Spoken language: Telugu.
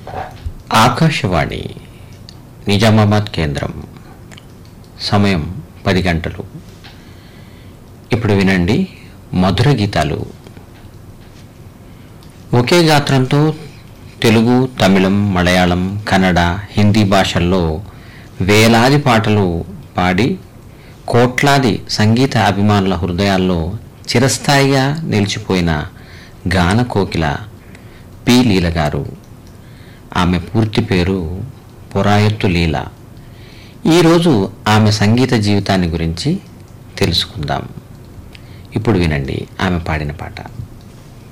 ఆకాశవాణి నిజామాబాద్ కేంద్రం సమయం పది గంటలు ఇప్పుడు వినండి మధుర గీతాలు ఒకే గాత్రంతో తెలుగు తమిళం మలయాళం కన్నడ హిందీ భాషల్లో వేలాది పాటలు పాడి కోట్లాది సంగీత అభిమానుల హృదయాల్లో చిరస్థాయిగా నిలిచిపోయిన గాన కోకిల పి లీల గారు ఆమె పూర్తి పేరు పొరాయత్తు లీల ఈరోజు ఆమె సంగీత జీవితాన్ని గురించి తెలుసుకుందాం ఇప్పుడు వినండి ఆమె పాడిన పాట